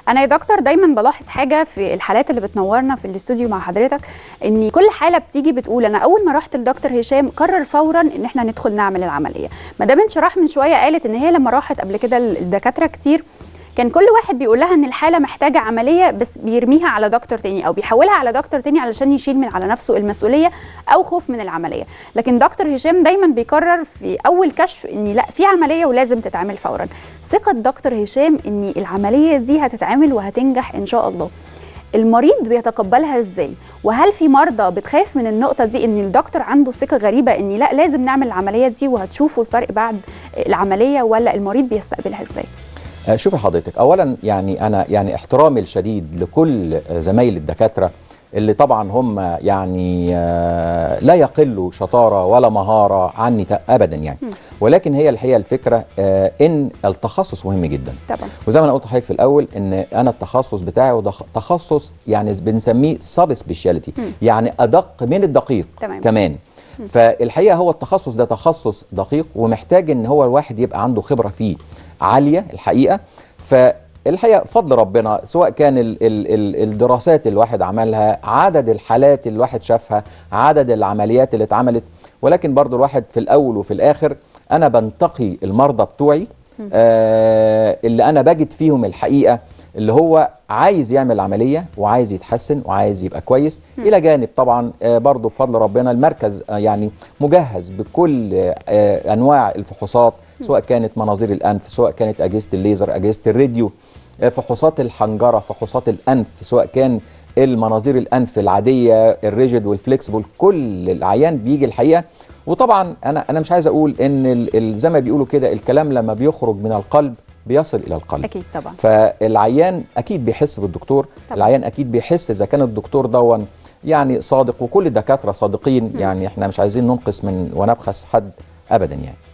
انا يا دكتور دايما بلاحظ حاجه في الحالات اللي بتنورنا في الاستوديو مع حضرتك ان كل حاله بتيجي بتقول انا اول ما رحت لدكتور هشام قرر فورا ان احنا ندخل نعمل العمليه مدام انشراح من شويه قالت ان هي لما راحت قبل كده الدكاتره كتير كان كل واحد بيقول لها ان الحاله محتاجه عمليه بس بيرميها على دكتور تاني او بيحولها على دكتور تاني علشان يشيل من على نفسه المسؤوليه او خوف من العمليه لكن دكتور هشام دايما بيقرر في اول كشف ان لا في عمليه ولازم تتعمل فورا ثقه دكتور هشام ان العمليه دي هتتعمل وهتنجح ان شاء الله المريض بيتقبلها ازاي وهل في مرضى بتخاف من النقطه دي ان الدكتور عنده ثقه غريبه ان لا لازم نعمل العمليه دي وهتشوفوا الفرق بعد العمليه ولا المريض بيستقبلها ازاي آه، شوفي حضرتك اولا يعني انا يعني احترامي الشديد لكل آه، زمايل الدكاتره اللي طبعا هم يعني آه، لا يقلوا شطاره ولا مهاره عني ت- ابدا يعني ولكن هي الحقيقه الفكره آه، ان التخصص مهم جدا طبعا وزي ما انا قلت لحضرتك في الاول ان انا التخصص بتاعي وده تخصص يعني بنسميه سب سبيشاليتي يعني ادق من الدقيق تمام. كمان فالحقيقه هو التخصص ده تخصص دقيق ومحتاج ان هو الواحد يبقى عنده خبره فيه عاليه الحقيقه فالحقيقه فضل ربنا سواء كان ال ال ال الدراسات اللي الواحد عملها عدد الحالات اللي الواحد شافها عدد العمليات اللي اتعملت ولكن برضو الواحد في الاول وفي الاخر انا بنتقي المرضى بتوعي آه اللي انا بجد فيهم الحقيقه اللي هو عايز يعمل عمليه وعايز يتحسن وعايز يبقى كويس الى جانب طبعا آه برضو بفضل ربنا المركز آه يعني مجهز بكل آه انواع الفحوصات سواء كانت مناظير الانف سواء كانت اجهزه الليزر اجهزه الراديو آه فحوصات الحنجره فحوصات الانف سواء كان المناظير الانف العاديه الريجيد والفليكسبل كل العيان بيجي الحقيقه وطبعا انا انا مش عايز اقول ان ال- ال- زي ما بيقولوا كده الكلام لما بيخرج من القلب بيصل الى القلب اكيد طبعا فالعيان اكيد بيحس بالدكتور طبعا. العيان اكيد بيحس اذا كان الدكتور دون يعني صادق وكل الدكاتره صادقين يعني احنا مش عايزين ننقص من ونبخس حد ابدا يعني